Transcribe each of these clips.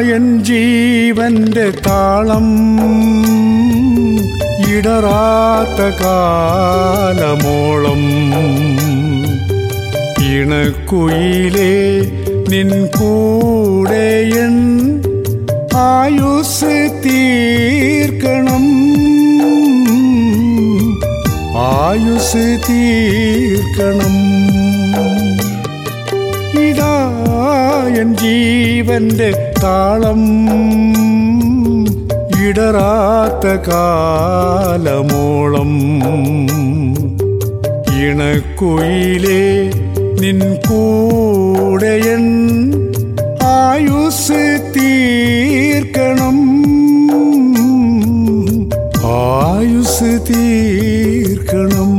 N ജീവന്റെ താളം ഇടറാത്ത കാലമോളം ഇണക്കുയിലേ നിൻ കൂടെ എൻ ആയുസ് തീർക്കണം ആയുസ് തീർക്കണം ഇതാ എൻ ജീവന്റെ താളം ഇടറാത്ത കാലമോളം ഇണക്കുയിലേ നിൻ കൂടെയൻ ആയുസ് തീർക്കണം ആയുസ് തീർക്കണം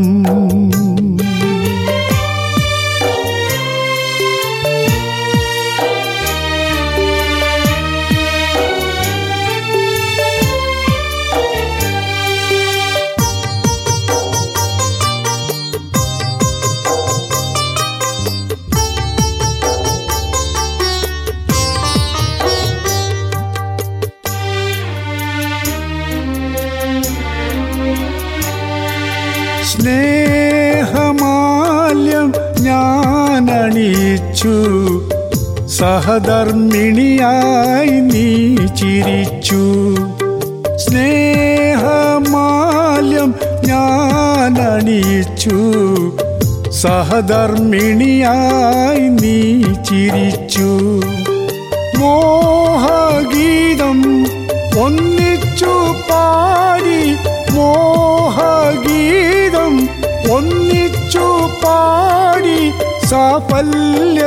സ്നേഹമാല്യം ഞാൻ അണിയിച്ചു സഹധർമ്മിണിയായി നീ ചിരിച്ചു സ്നേഹമാല്യം ഞാൻ അണിയിച്ചു സഹധർമ്മിണിയായി നീ ചിരിച്ചു മോഹഗീതം ഒന്നിച്ചു പാടി മോഹഗീതം ഒന്നിച്ചു പാടി സാഫല്യ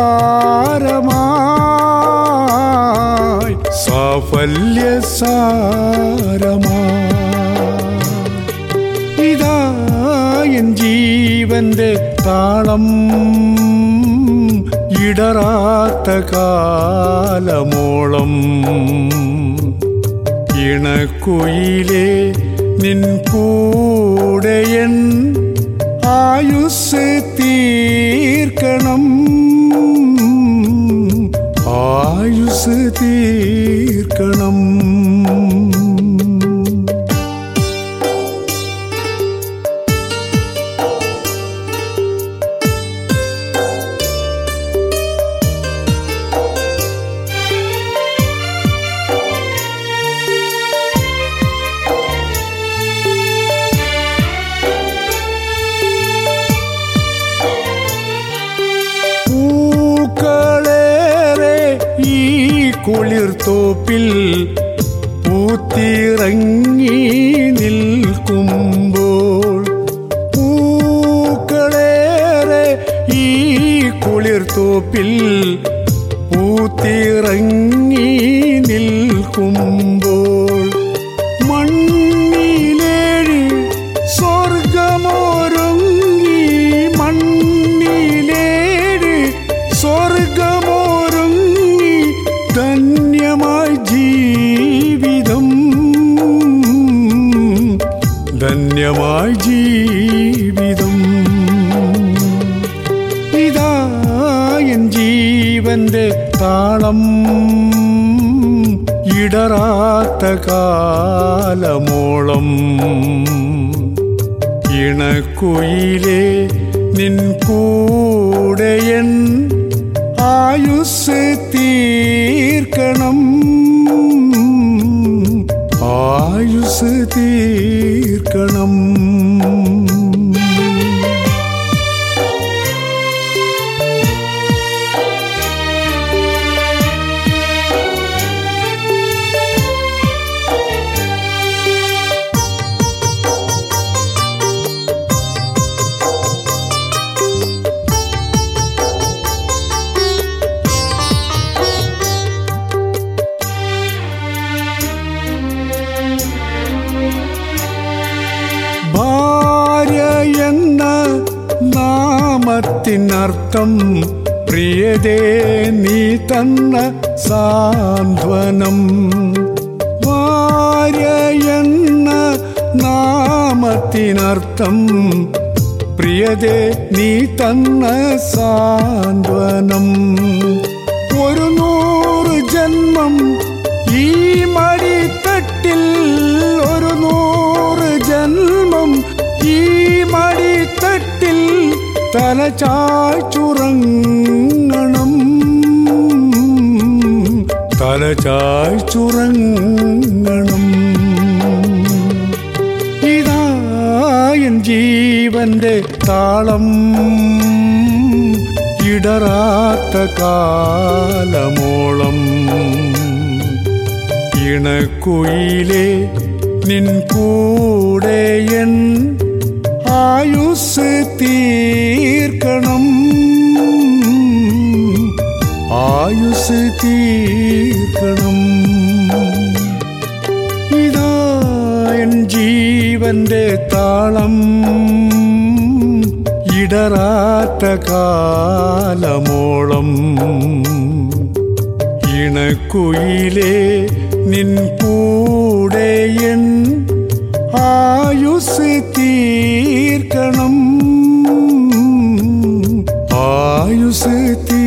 സാരമായി സാഫല്യ സാരമായി ഇതാ എൻ ജീവന്റെ താളം ഇടറാത്ത കാലമോളം ഇണക്കുയിലേ നിൻ കൂടെയൻ ആയുസ് തീർക്കണം ആയുസ് തീർക്കണം പൂക്കളേറെ ഈ കുളിർത്തോപ്പിൽ പൂത്തിറങ്ങി നിൽക്കുമ്പോൾ പൂക്കളേറെ ഈ കുളിർത്തോപ്പിൽ പൂത്തിറങ്ങി നിൽക്കുമ്പോൾ മണ്ണിലേഴ് സ്വർഗമൊരുങ്ങി മണ്ണിലേഴ് സ്വർഗമൊരുങ്ങി ധന്യമായി ജീവിതം ധന്യമായി ജീവിതം ഇതാ എൻ ജീവന്റെ താളം ഇടറാത്ത കാലമോളം ഇണക്കുയിലേ നിൻ കൂടെയൻ ആയുസ് തീർക്കണം ആയുസ് തീർക്കണം ഭാര്യ എന്ന നാമത്തിനർത്ഥം പ്രിയതേ നീ തന്ന സാന്ത്വനം ഭാര്യ എന്ന നാമത്തിനർത്ഥം പ്രിയതേ നീ തന്ന സാന്ത്വനം ഒരു നൂറ് ജന്മം ഈ മടിത്തട്ടിൽ ഒരു നൂറ് ജന്മം ഈ മടിത്തട്ടിൽ തല ചായ്ച്ചുറങ്ങണം തല ചായ്ച്ചുറങ്ങണം ഇതാ എൻ ജീവന്റെ താളം ഇടറാത്ത കാലമോളം ഇണക്കുയിലെ നിൻ കൂടെ എൻ ആയുസ് തീർക്കണം ആയുസ് തീർക്കണം ഇതാ എൻ ജീവന്റെ താളം ഇടറാത്ത കാലമോളം ഇണക്കുയിലെ നിൻ കൂടെ എൻ ആയുസ് തീർക്കണം ആയുസ് തീ